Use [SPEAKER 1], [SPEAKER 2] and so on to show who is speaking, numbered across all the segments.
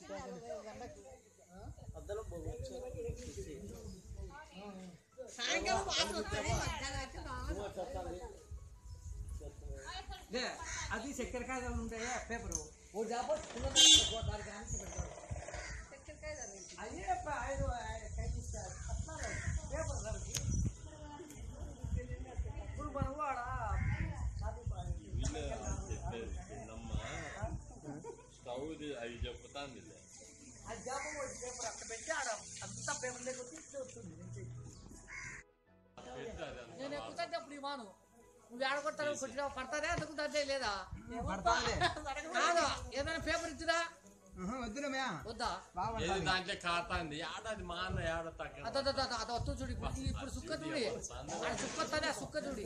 [SPEAKER 1] సాయంకాలం వాసన వస్తుంది మధ్యాహ్నం వచ్చి మామూలు
[SPEAKER 2] లే, అది చక్కెర కాయలు ఉంటాయా పేపరు ఓ జాబో దానికి ఆన్సర్ పెడతాడు
[SPEAKER 1] చక్కెరకాయ తగిలింది.
[SPEAKER 2] అదే అప్ప, ఐదు ఐ- కై ఇస్తారు. అట్లా లేదు. పేపర్ దానికి. ఇప్పుడు మనం వాడ
[SPEAKER 3] స్టవ్ అవి చెప్తాంది
[SPEAKER 2] అది జాబో వచ్చి పేపర్ అక్కడ పెట్టి ఆడ అంతా పేపర్ లేకపోతే ఇట్లా వస్తుంది నుంచి. నేను ఎక్కుతుంటే అప్పుడు ఇవ్వను నువ్వు ఆడగొట్టావు కొట్టినా పడతాదే అందుకుంటే లేదా కాదు ఏదైనా పేపర్ ఇచ్చిరా
[SPEAKER 4] వద్దులే
[SPEAKER 2] వద్దా
[SPEAKER 3] ఏది దాంట్లో కాతాంది ఆడది మా అన్న ఆడ తగ్గ
[SPEAKER 2] అదో అదో అదో అదో వస్తు చూడు ఇప్పుడు ఇప్పుడు సుక్క చూడి ఆడ సుక్క వస్తుంది ఆ సుక్క చూడి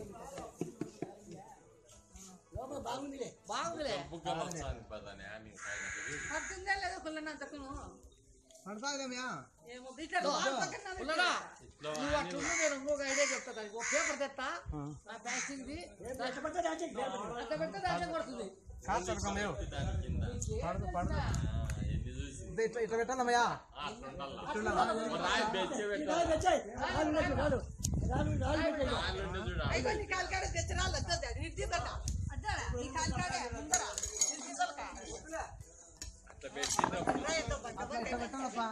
[SPEAKER 2] బాగుందిలే
[SPEAKER 3] బుగ్గ వస్తాను పదని అని
[SPEAKER 1] పడుతుందా లేదో కుళ్ళనంతకును
[SPEAKER 4] పడతాదేమ్యా
[SPEAKER 1] ఏమో బిడ్డ పక్కన
[SPEAKER 2] పుల్లరా
[SPEAKER 3] ఇట్లా
[SPEAKER 2] నువ్వు అట్లా ఉండు, నేను ఇంకొక ఐడియా చెప్తా దానికి ఒక పేపర్ తెస్తా నా ప్యాకింగ్ ది అంత పెడితే దాంట్లో కొడుతుంది
[SPEAKER 3] దాని కింద
[SPEAKER 4] పడదు పడదు
[SPEAKER 3] ఆ, ఎన్ని చూసి
[SPEAKER 4] ఇట్లా ఇట్లా పెట్టాలమ్మయ్యా
[SPEAKER 3] ఆ, అట్లుండాలా. ఒక రాయి బెచ్చే పెట్టాలి రాళ్ళు ఉండే చూడు
[SPEAKER 1] అయితే నీ కాలికాడ తెచ్చరాళ్ళు వద్దు నిర్దిదట అడ్డాడా నీ కాలికాడే ముందర నిర్దిదలక
[SPEAKER 3] అట్లా పెట్టినప్పుడు
[SPEAKER 1] రాయతో బట్ట బట్ట
[SPEAKER 4] ఇట్లా పెట్టాలప్పా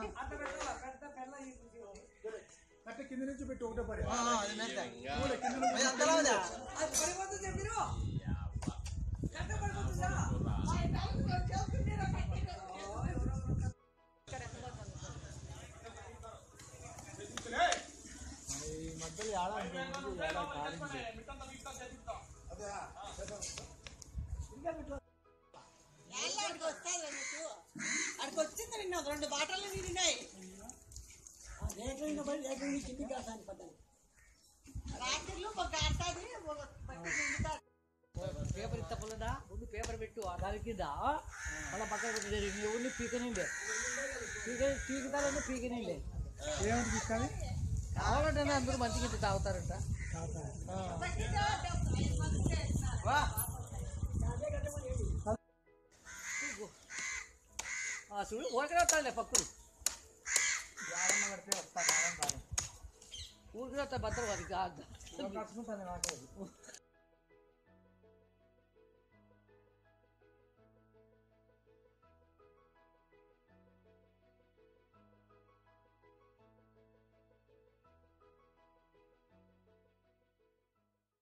[SPEAKER 5] కట్ట కింద నుంచి పెట్టి ఒకటే పడి
[SPEAKER 3] ఇంకా
[SPEAKER 4] అంతలా ఉందా
[SPEAKER 1] అది పడిపోతుంది మీరు
[SPEAKER 3] ఈ అబ్బా.
[SPEAKER 1] కట్ట పడిపోతుందా
[SPEAKER 4] ఈ మధ్యలో ఏడా ఉంటుంది ఏడా కారింది
[SPEAKER 1] అడికి వస్తుంది నీకు అడికి వచ్చింది నిన్న రెండు బాటలు నిండినాయి రాత్రిలో ఒక ఆడుతుంది ఒక బట్ట నిండుతాడు
[SPEAKER 2] పేపర్ ఇస్తా పుల్లదా ముందు పేపర్ పెట్టు ఆ దాని కింద మళ్ళీ పక్కన పెట్టి ఊరిని పీకనిండే పీక పీకుతారంటే పీకనిండే
[SPEAKER 4] ఏమిటి తీసుకోవాలి
[SPEAKER 2] కావాలంటే అందరూ మంచిగా ఇంత తాగుతారంట
[SPEAKER 4] వా
[SPEAKER 2] ఆ, చూడు ఊరికే వస్తాడులే పక్కులు
[SPEAKER 4] ఏడన్న పెడితే వస్తా కాలం కాలం
[SPEAKER 2] ఊరికే వస్తాయి భద్రం అది కాదు
[SPEAKER 4] కట్టుకుంటాను నాకు